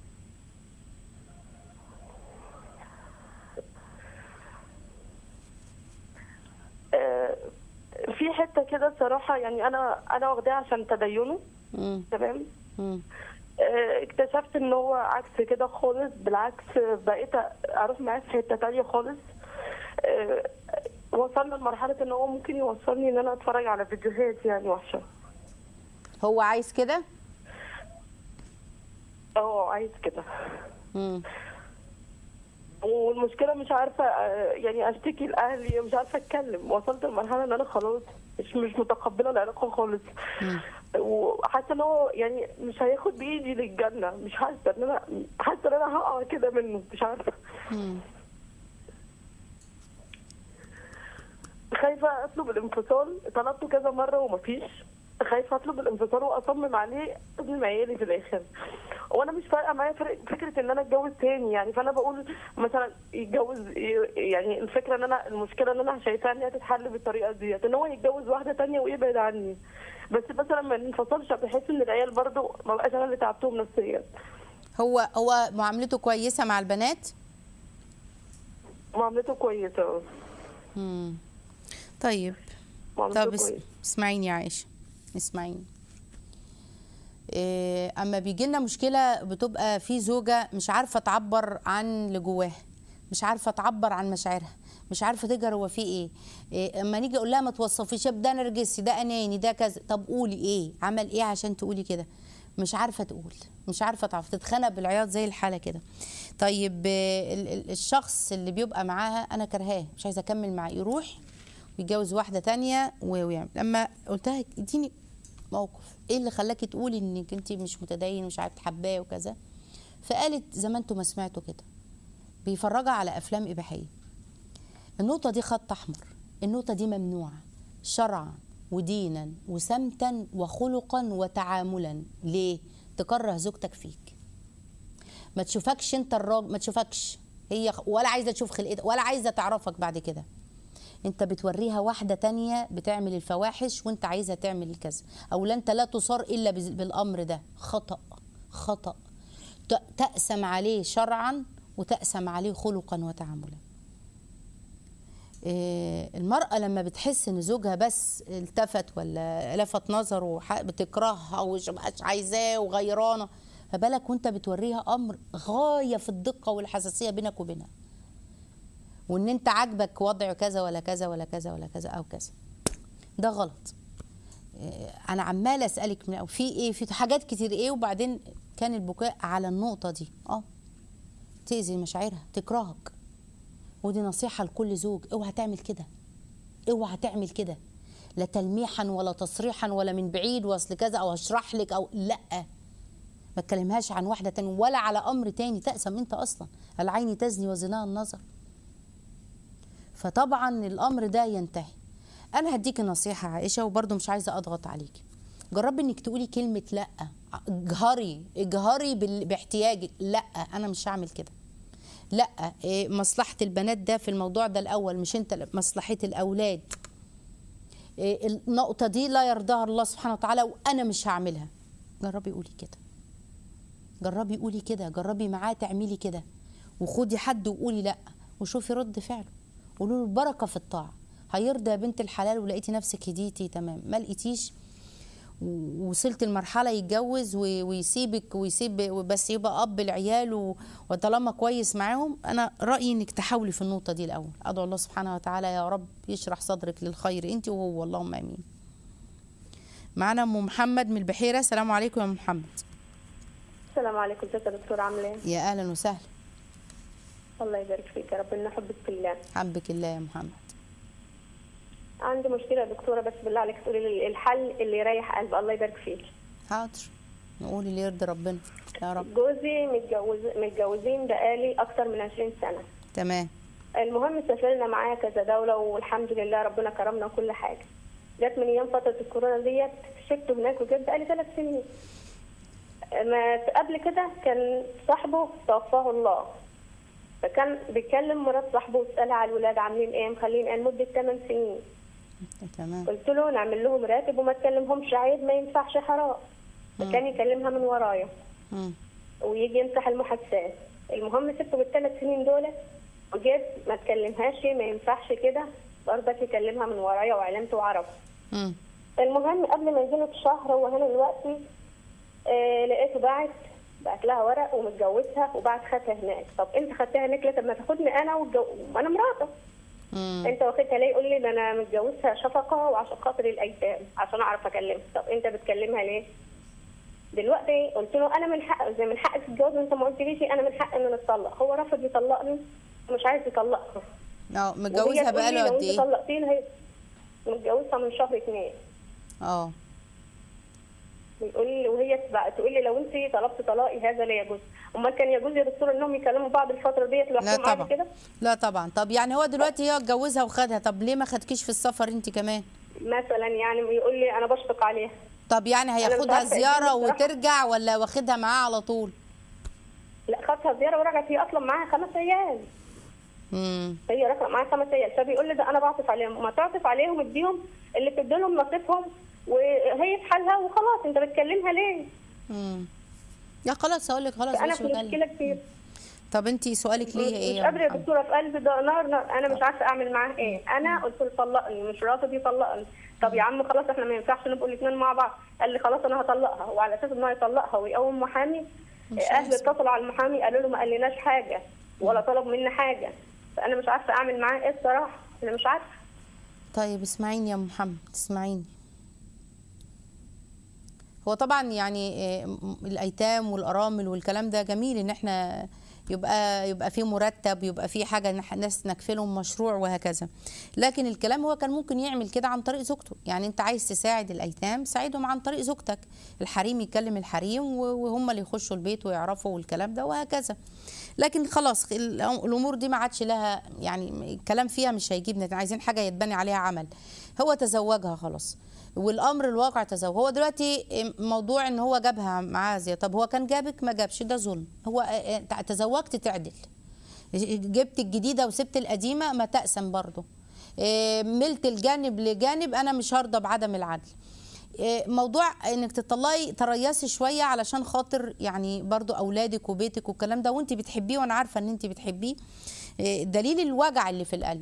آه، في حته كده صراحه يعني انا انا واخداها عشان تدينه امم تمام امم آه، اكتشفت ان هو عكس كده خالص بالعكس بقيت اروح معاه في حته تانية خالص آه، وصلنا لمرحله ان هو ممكن يوصلني ان انا اتفرج على فيديوهات يعني وحشه هو عايز كده اه عايز كده امم والمشكله مش عارفه آه، يعني اشتكي لاهلي مش عارفه اتكلم وصلت لمرحله ان انا خلاص مش مش متقبله العلاقه خالص وحاسه ان هو يعني مش هياخد بايدي للجنه مش حاسه ان انا حاسه ان انا هقع كده منه مش عارفه خايفه اطلب الانفصال طلبته كذا مره ومفيش خايفه اطلب الانفصال واصمم عليه ابن عيالي في الاخر وانا مش فارقه معايا فرق- فكره ان انا اتجوز تاني يعني فانا بقول مثلا يتجوز يعني الفكره ان انا المشكله ان انا شايفاها ان هي تتحل بالطريقه ديت ان هو يتجوز واحده تانية ويبعد عني بس مثلا ما ننفصلش بحيث ان العيال برضو ما بقاش انا اللي تعبتهم نفسيا هو هو معاملته كويسه مع البنات معاملته كويسه امم طيب معاملته طب اس- كويسه اسمعيني يا عائشه اسمعيني إيه اما بيجي لنا مشكله بتبقى في زوجه مش عارفه تعبر عن اللي جواها مش عارفه تعبر عن مشاعرها مش عارفه تجري هو في ايه, إيه اما نيجي اقول لها ما توصفيش يا ده نرجسي ده اناني ده كذا طب قولي ايه عمل ايه عشان تقولي كده مش عارفه تقول مش عارفه تعرف تتخنق بالعياط زي الحاله كده طيب آه، ال- ال- الشخص اللي بيبقى معاها انا كرهاه مش عايزه اكمل معاه يروح ويتجوز واحده تانية و- ويعمل لما قلت لها اديني موقف ايه اللي خلاكي تقولي انك انت مش متدين ومش عارفه تحباه وكذا فقالت زي ما انتوا ما سمعتوا كده بيفرجها على افلام اباحيه النقطه دي خط احمر النقطة دي ممنوعة شرعا ودينا وسمتا وخلقا وتعاملا ليه؟ تكره زوجتك فيك ما تشوفكش انت الراجل ما تشوفكش هي خ- ولا عايزة تشوف خلقتك ولا عايزة تعرفك بعد كده انت بتوريها واحدة تانية بتعمل الفواحش وانت عايزة تعمل كذا او لا انت لا تصار الا بز- بالامر ده خطأ خطأ ت- تأسم عليه شرعا وتأسم عليه خلقا وتعاملا إيه، المرأة لما بتحس ان زوجها بس التفت ولا لفت نظره وح- بتكرهها ومش مش عايزاه وغيرانة فبالك وانت بتوريها امر غاية في الدقة والحساسية بينك وبينها وان انت عاجبك وضع كذا ولا كذا ولا كذا ولا كذا او كذا ده غلط إيه، انا عماله اسالك من أو في ايه في حاجات كتير ايه وبعدين كان البكاء على النقطه دي اه تاذي مشاعرها تكرهك ودي نصيحه لكل زوج اوعى تعمل كده اوعى تعمل كده لا تلميحا ولا تصريحا ولا من بعيد واصل كذا او هشرح لك او لا ما تكلمهاش عن واحده تاني ولا على امر تاني تأسم انت اصلا العين تزني وزناها النظر فطبعا الامر ده ينتهي انا هديك نصيحه عائشه وبرضه مش عايزه اضغط عليك جربي انك تقولي كلمه لا اجهري اجهري بال- باحتياجك لا انا مش هعمل كده لا إيه، مصلحه البنات ده في الموضوع ده الاول مش انت مصلحه الاولاد إيه، النقطه دي لا يرضاها الله سبحانه وتعالى وانا مش هعملها جربي قولي كده جربي قولي كده جربي معاه تعملي كده وخدي حد وقولي لا وشوفي رد فعله قولوا له البركه في الطاعه هيرضى يا بنت الحلال ولقيتي نفسك هديتي تمام ما لقيتيش ووصلت المرحلة يتجوز و- ويسيبك ويسيب بس يبقى أب العيال و- وطالما كويس معاهم أنا رأيي إنك تحاولي في النقطة دي الأول أدعو الله سبحانه وتعالى يا رب يشرح صدرك للخير أنت وهو اللهم آمين معانا أم محمد من البحيرة السلام عليكم يا أم محمد السلام عليكم ازيك يا دكتور عامله ايه؟ يا أهلا وسهلا الله يبارك فيك يا رب إن نحبك في الله حبك الله يا محمد عندي مشكله يا دكتوره بس بالله عليك تقولي لي الحل اللي يريح قلب الله يبارك فيك حاضر نقول اللي يرضي ربنا يا رب جوزي متجوز متجوزين بقالي اكتر من 20 سنه تمام المهم سافرنا معاه كذا دوله والحمد لله ربنا كرمنا وكل حاجه جت من ايام فتره الكورونا ديت سبته هناك وجيت بقالي ثلاث سنين ما قبل كده كان صاحبه توفاه الله فكان بيكلم مرات صاحبه ويسالها على الولاد عاملين ايه مخلين ايه لمده 8 سنين تمام قلت له نعمل لهم راتب وما تكلمهمش عيب ما ينفعش حرام فكان يكلمها من ورايا مم. ويجي يمسح المحادثات المهم سبته بالثلاث سنين دول وجيت ما تكلمهاش ما ينفعش كده برضك يكلمها من ورايا وعلمت وعرف مم. المهم قبل ما يجيله بشهر هو هنا دلوقتي آه لقيته باعت بعت لها ورق ومتجوزها وبعت خدها هناك طب انت خدتها هناك ليه طب ما تاخدني انا والجو... وانا مراته مم. انت واخدها ليه يقول لي ده انا متجوزها شفقه وعشان خاطر الايتام عشان اعرف اكلمها طب انت بتكلمها ليه دلوقتي قلت له انا من حق زي من حقك تتجوز وانت ما قلتليش انا من حق ان نتطلق هو رفض يطلقني ومش عايز يطلقها اه وهي متجوزها تقول لي بقاله لو قد انت ايه؟ طلقتيني هي متجوزها من شهر اتنين اه بيقول لي وهي بقى تقول لي لو انت طلبت طلاقي هذا لا يجوز امال كان يجوز يا دكتور انهم يكلموا بعض الفتره ديت لا لوحدهم عادي طبعا كده لا طبعا طب يعني هو دلوقتي هي اتجوزها وخدها طب ليه ما خدكيش في السفر انت كمان مثلا يعني يقول لي انا بشفق عليها طب يعني مش هياخدها عارفة ايه زياره بصراحة. وترجع ولا واخدها معاه على طول لا خدتها زياره ورجعت هي اصلا معاها خمس ايام امم هي رقم معاها خمس ايام فبيقول لي ده انا بعطف عليهم ما تعطف عليهم اديهم اللي بتدي لهم نصيبهم وهي في حالها وخلاص انت بتكلمها ليه؟ امم لا خلاص هقول لك خلاص انا مش في مشكله بكلم كتير طب انت سؤالك ليه ايه مش يا قادره يا محمد؟ دكتوره في قلبي ده نار نار انا مش عارفه اعمل معاه ايه انا قلت له طلقني مش راضي يطلقني طب يا عم خلاص احنا ما ينفعش نبقوا الاثنين مع بعض قال لي خلاص انا هطلقها وعلى اساس ان هو يطلقها ويقوم محامي اهلي اتصلوا على المحامي قالوا له ما قالناش حاجه ولا طلب منا حاجه فانا مش عارفه اعمل معاه ايه الصراحه انا مش عارفه طيب اسمعيني يا أم محمد اسمعيني هو طبعا يعني آه، م- الايتام والارامل والكلام ده جميل ان احنا يبقى يبقى في مرتب يبقى في حاجه نح- ناس نكفلهم مشروع وهكذا لكن الكلام هو كان ممكن يعمل كده عن طريق زوجته يعني انت عايز تساعد الايتام ساعدهم عن طريق زوجتك الحريم يكلم الحريم و- وهم اللي يخشوا البيت ويعرفوا والكلام ده وهكذا لكن خلاص ال- الامور دي ما عادش لها يعني الكلام فيها مش هيجيب نتيجة عايزين حاجه يتبني عليها عمل هو تزوجها خلاص والامر الواقع تزوج هو دلوقتي موضوع ان هو جابها معاه زي طب هو كان جابك ما جابش ده ظلم هو اه، اه، تزوجت تعدل جبت الجديده وسبت القديمه ما تقسم برضه اه، ملت الجانب لجانب انا مش هرضى بعدم العدل اه، موضوع انك تطلعي تريسي شويه علشان خاطر يعني برضو اولادك وبيتك والكلام ده وانت بتحبيه وانا عارفه ان انت بتحبيه اه، دليل الوجع اللي في القلب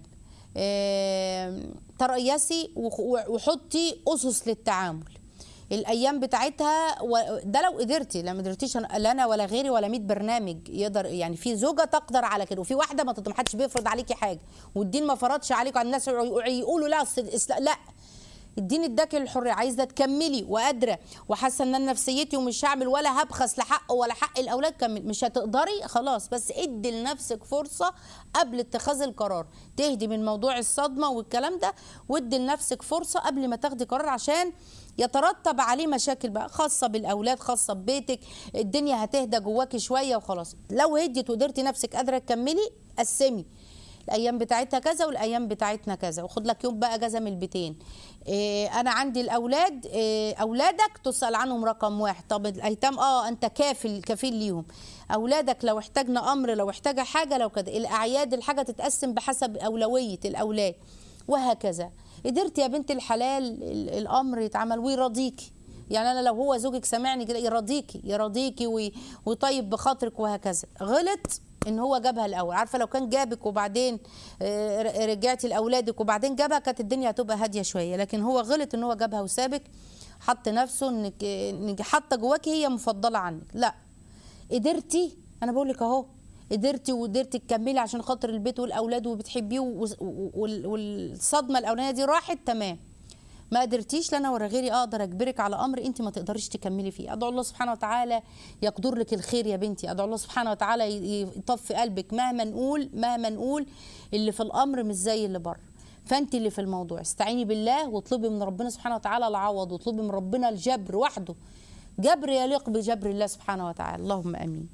اه، تريسي وخ- وحطي اسس للتعامل الايام بتاعتها و- ده لو قدرتي لو ما قدرتيش أنا- لا انا ولا غيري ولا 100 برنامج يقدر يعني في زوجه تقدر على كده وفي واحده ما تط- ما حدش بيفرض عليكي حاجه والدين ما فرضش عليكم على الناس يقولوا لا أصل الإسلام- لا الدين اداكي الحريه عايزه تكملي وقادره وحاسه ان انا نفسيتي ومش هعمل ولا هبخس لحق ولا حق الاولاد كمل مش هتقدري خلاص بس ادي لنفسك فرصه قبل اتخاذ القرار تهدي من موضوع الصدمه والكلام ده وادي لنفسك فرصه قبل ما تاخدي قرار عشان يترتب عليه مشاكل بقى خاصه بالاولاد خاصه ببيتك الدنيا هتهدى جواكي شويه وخلاص لو هديت وقدرتي نفسك قادره تكملي قسمي الايام بتاعتها كذا والايام بتاعتنا كذا وخد لك يوم بقى اجازه من البيتين إيه انا عندي الاولاد إيه اولادك تسال عنهم رقم واحد طب الايتام اه انت كافل كفيل ليهم اولادك لو احتاجنا امر لو احتاجه حاجه لو كده الاعياد الحاجه تتقسم بحسب اولويه الاولاد وهكذا قدرت يا بنت الحلال ال- الامر يتعمل ويرضيكي يعني انا لو هو زوجك سامعني كده يرضيكي يرضيكي وي- ويطيب بخاطرك وهكذا غلط ان هو جابها الاول عارفه لو كان جابك وبعدين آه، ر- رجعتي لاولادك وبعدين جابها كانت الدنيا هتبقى هاديه شويه لكن هو غلط ان هو جابها وسابك حط نفسه انك انك حاطه جواكي هي مفضله عنك لا قدرتي انا بقول لك اهو قدرتي وقدرتي تكملي عشان خاطر البيت والاولاد وبتحبيه و- و- وال- والصدمه الاولانيه دي راحت تمام ما قدرتيش لا انا ولا غيري اقدر اجبرك على امر انت ما تقدريش تكملي فيه ادعو الله سبحانه وتعالى يقدر لك الخير يا بنتي ادعو الله سبحانه وتعالى ي- يطفي قلبك مهما نقول مهما نقول اللي في الامر مش زي اللي بره فانت اللي في الموضوع استعيني بالله واطلبي من ربنا سبحانه وتعالى العوض واطلبي من ربنا الجبر وحده جبر يليق بجبر الله سبحانه وتعالى اللهم امين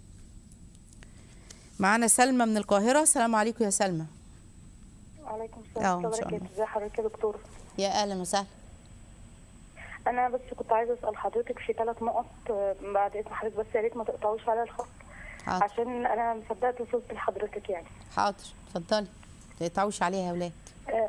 معانا سلمى من القاهره السلام عليكم يا سلمى وعليكم آه، السلام إن ورحمة شاء الله الله. وبركاته ازي حضرتك يا دكتور يا اهلا وسهلا انا بس كنت عايزه اسال حضرتك في ثلاث نقط آه، بعد اذن حضرتك بس يا ريت ما تقطعوش على الخط حاضر عشان انا مصدقت وصلت لحضرتك يعني حاضر اتفضلي ما تقطعوش عليها يا اولاد آه،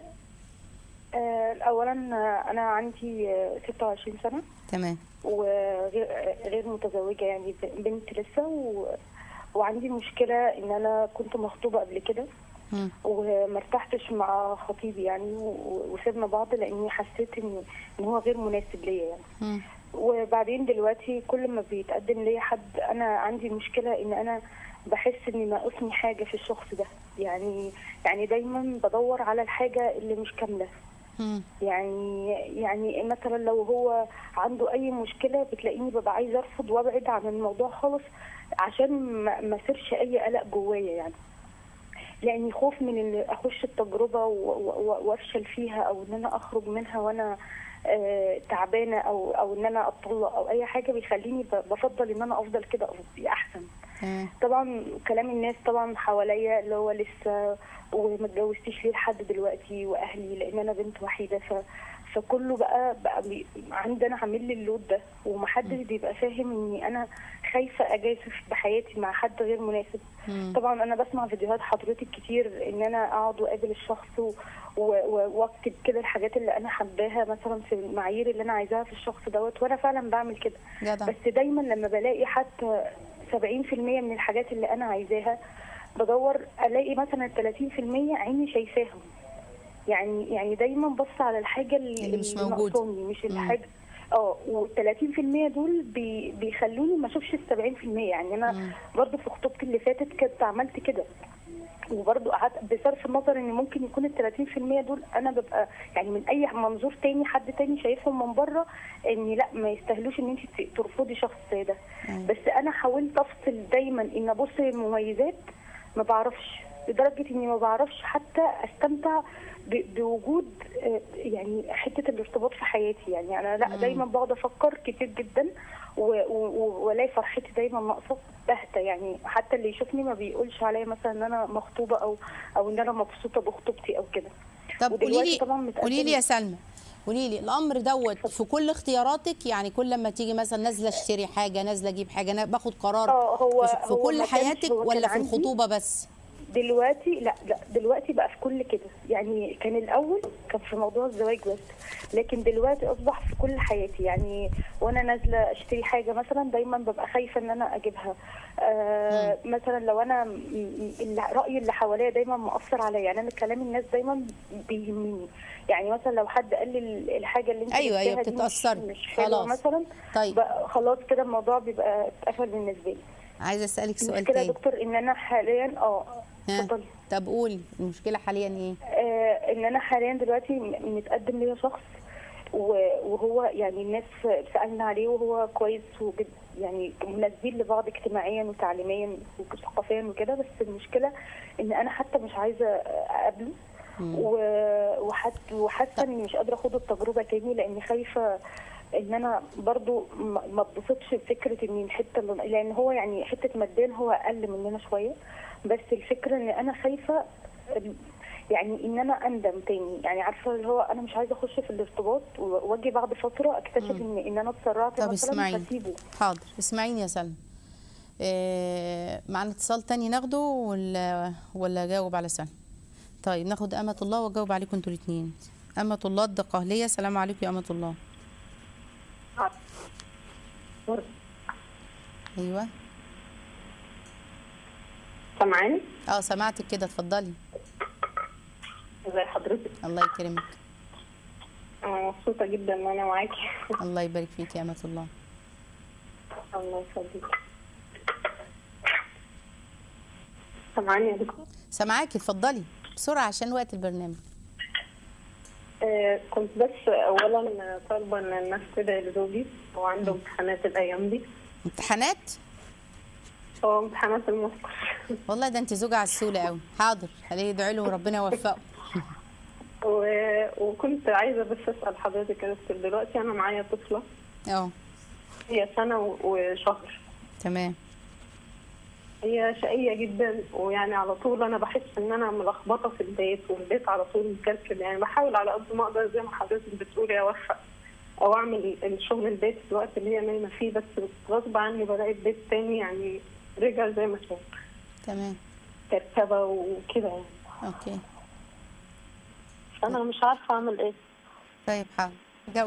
آه، اولا آه، انا عندي آه، 26 سنه تمام وغير آه، غير متزوجه يعني ب- بنت لسه و... وعندي مشكله ان انا كنت مخطوبه قبل كده مم. وما ارتحتش مع خطيبي يعني و- وسيبنا بعض لاني حسيت ان ان هو غير مناسب ليا يعني مم. وبعدين دلوقتي كل ما بيتقدم لي حد انا عندي مشكله ان انا بحس ان ناقصني حاجه في الشخص ده يعني يعني دايما بدور على الحاجه اللي مش كامله مم. يعني يعني مثلا لو هو عنده اي مشكله بتلاقيني ببقى عايزه ارفض وابعد عن الموضوع خالص عشان ما ما اسيبش اي قلق جوايا يعني لاني خوف من ان اخش التجربه و- و- وافشل فيها او ان انا اخرج منها وانا آه، تعبانه او او ان انا اتطلق او اي حاجه بيخليني ب- بفضل ان انا افضل كده أفضل- احسن تمام طبعا كلام الناس طبعا حواليا اللي هو لسه وما اتجوزتيش ليه لحد دلوقتي واهلي لان انا بنت وحيده ف فكله بقى بقى بي... عندنا عامل لي اللود ده ومحدش بيبقى فاهم اني انا خايفه اجازف بحياتي مع حد غير مناسب مم. طبعا انا بسمع فيديوهات حضرتك كتير ان انا اقعد واقابل الشخص و... و... و- واكتب كده الحاجات اللي انا حباها مثلا في المعايير اللي انا عايزاها في الشخص دوت وانا فعلا بعمل كده جدع بس دايما لما بلاقي حتى 70% من الحاجات اللي انا عايزاها بدور الاقي مثلا 30% عيني شايفاهم يعني يعني دايما بص على الحاجه اللي, اللي مش اللي موجودة. ناقصاني مش مم. الحاجه اه وال30% دول بي بيخلوني ما اشوفش ال 70% يعني انا مم. برضو في خطوبتي اللي فاتت كنت عملت كده وبرضه قعدت بصرف النظر ان ممكن يكون ال 30% دول انا ببقى يعني من اي منظور تاني حد تاني شايفهم من بره ان لا ما يستاهلوش ان انت ترفضي شخص زي ده بس انا حاولت افصل دايما ان ابص للمميزات ما بعرفش لدرجه اني ما بعرفش حتى استمتع ب- بوجود آه، يعني حته الارتباط في حياتي يعني انا لا دايما بقعد افكر كتير جدا و- و- و- والاقي فرحتي دايما ناقصه باهته يعني حتى اللي يشوفني ما بيقولش عليا مثلا ان انا مخطوبه او او ان انا مبسوطه بخطوبتي او كده طب ودلوقتي قولي لي طبعاً متقدمة. قولي لي يا سلمى قولي لي الامر دوت في كل اختياراتك يعني كل لما تيجي مثلا نازله اشتري حاجه نازله اجيب حاجه أنا باخد قرار آه، هو- في- في هو كل ما كانش- حياتك هو كان ولا في عندي- الخطوبه بس دلوقتي لا لا دلوقتي بقى في كل كده يعني كان الاول كان في موضوع الزواج بس لكن دلوقتي اصبح في كل حياتي يعني وانا نازله اشتري حاجه مثلا دايما ببقى خايفه ان انا اجيبها آه مثلا لو انا م- م- الل- راي اللي حواليا دايما مؤثر عليا يعني انا كلام الناس دايما بيهمني يعني مثلا لو حد قال لي ال- الحاجه اللي انت أيوة، أيوة، جبتيها دي مش- بتتأثري. مش حلوه خلاص. مثلا طيب. بقى خلاص كده الموضوع بيبقى اتقفل بالنسبه لي عايزه اسالك سؤال المشكله يا تاني دكتور ان انا حاليا اه ها؟ اتفضلي طب قولي المشكله حاليا ايه آه، ان انا حاليا دلوقتي م- متقدم ليا شخص و- وهو يعني الناس سالنا عليه وهو كويس وجد يعني مناسبين لبعض اجتماعيا وتعليميا وثقافيا وكده بس المشكله ان انا حتى مش عايزه اقابله و- وحت- وحاسه اني مش قادره اخد التجربه تاني لاني خايفه ان انا برضو ما ما اتبسطش بفكره ان الحته اللي لان هو يعني حته ماديا هو اقل مننا شويه بس الفكره ان انا خايفه يعني ان انا اندم تاني يعني عارفه اللي هو انا مش عايزه اخش في الارتباط و- واجي بعد فتره اكتشف ان ان انا اتسرعت طب مثلا اسمعيني فاسيبه حاضر اسمعيني يا سلمى إيه معانا اتصال تاني ناخده ولا ولا اجاوب على سلمى طيب ناخد امة الله واجاوب عليكم انتوا الاثنين امة الله الدقهلية سلام عليكم يا امة الله ايوه سامعاني؟ اه سمعتك كده اتفضلي ازي حضرتك؟ الله يكرمك انا مبسوطة جدا ان انا معاكي الله يبارك فيك يا امة الله الله يخليك سامعاني يا دكتور؟ سامعاكي اتفضلي بسرعة عشان وقت البرنامج آه كنت بس اولا طالبة ان الناس تدعي لزوجي هو عنده امتحانات الايام دي امتحانات هو امتحانات الماستر والله ده انت زوجة عسولة قوي حاضر خليه يدعي له وربنا يوفقه و... وكنت عايزة بس اسأل حضرتك يا دكتور دلوقتي انا معايا طفلة اه هي سنة و- وشهر تمام هي شقية جدا ويعني على طول أنا بحس إن أنا ملخبطة في البيت والبيت على طول مكركب يعني بحاول على قد ما أقدر زي ما حضرتك بتقولي أوفق أو أعمل الشغل البيت في الوقت اللي هي نايمة فيه بس غصب عني بلاقي البيت تاني يعني رجع زي ما كان تمام كركبة وكده يعني اوكي فأنا مش عارفة أعمل إيه طيب حاضر جاوب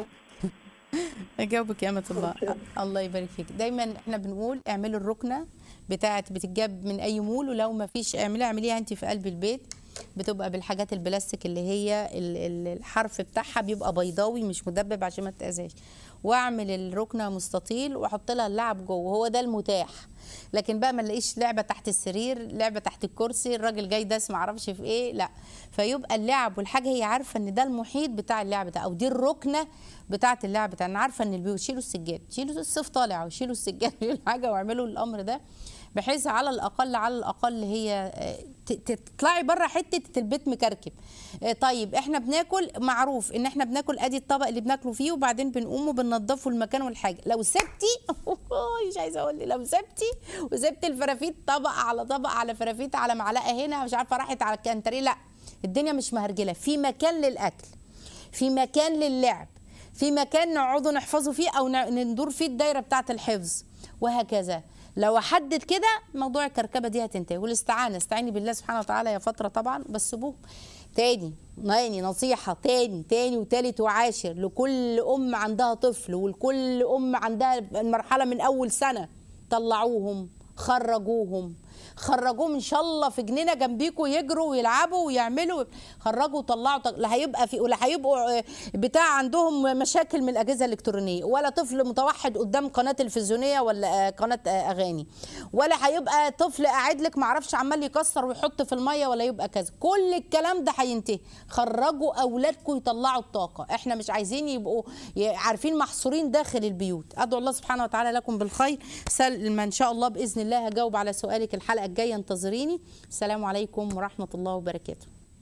اجاوبك يا امة الله الله يبارك فيك دايما احنا بنقول اعملوا الركنه بتاعت بتتجاب من اي مول ولو ما فيش اعمليها اعمليها انت في قلب البيت بتبقى بالحاجات البلاستيك اللي هي ال- ال- الحرف بتاعها بيبقى بيضاوي مش مدبب عشان ما تتاذاش واعمل الركنه مستطيل واحط لها اللعب جوه هو ده المتاح لكن بقى ما نلاقيش لعبه تحت السرير لعبه تحت الكرسي الراجل جاي داس ما اعرفش في ايه لا فيبقى اللعب والحاجه هي عارفه ان ده المحيط بتاع اللعب ده او دي الركنه بتاعه اللعب ده انا عارفه ان البيوت شيلوا السجاد شيلوا الصيف طالع وشيلوا السجاد شيلوا الحاجه واعملوا الامر ده بحيث على الاقل على الاقل هي آه، ت- ت- تطلعي بره حته البيت مكركب آه، طيب احنا بناكل معروف ان احنا بناكل ادي الطبق اللي بناكله فيه وبعدين بنقوم وبننضفه المكان والحاجه لو سبتي مش عايزه اقول لو سبتي وسبت الفرافيت طبق على طبق على فرافيت على معلقه هنا مش عارفه راحت على الكانتريه لا الدنيا مش مهرجله في مكان للاكل في مكان للعب في مكان نقعدوا نحفظوا فيه او ن- ندور فيه الدايره بتاعه الحفظ وهكذا لو احدد كده موضوع الكركبه دي هتنتهي والاستعانه استعيني بالله سبحانه وتعالى يا فتره طبعا بس سيبوه تاني تاني نصيحة تاني تاني وتالت وعاشر لكل أم عندها طفل ولكل أم عندها المرحلة من أول سنة طلعوهم خرجوهم خرجوهم ان شاء الله في جنينه جنبيكوا يجروا ويلعبوا ويعملوا خرجوا وطلعوا طاقة. لا هيبقى في ولا هيبقوا آه، بتاع عندهم مشاكل من الاجهزه الالكترونيه ولا طفل متوحد قدام قناه تلفزيونيه ولا آه، قناه آه، اغاني ولا هيبقى طفل قاعد لك معرفش عمال يكسر ويحط في الميه ولا يبقى كذا كل الكلام ده هينتهي خرجوا اولادكم يطلعوا الطاقه احنا مش عايزين يبقوا ي- عارفين محصورين داخل البيوت ادعو الله سبحانه وتعالى لكم بالخير سلمى ان شاء الله باذن الله هجاوب على سؤالك الحلقه الجايه انتظريني السلام عليكم ورحمه الله وبركاته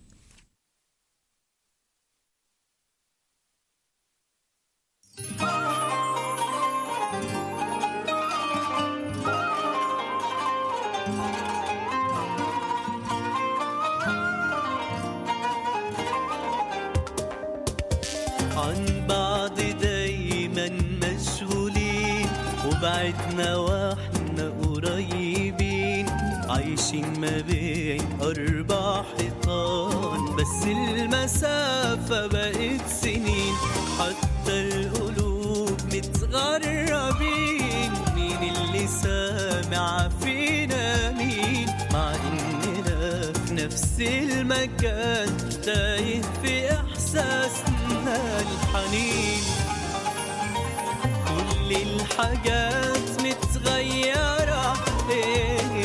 عن بعض دايما مشغولين وبعدنا واحنا قريبين عايشين ما بين أربع حيطان بس المسافة بقت سنين حتى القلوب متغربين مين اللي سامع فينا مين مع إننا في نفس المكان تايه في إحساسنا الحنين كل الحاجات متغيرة إيه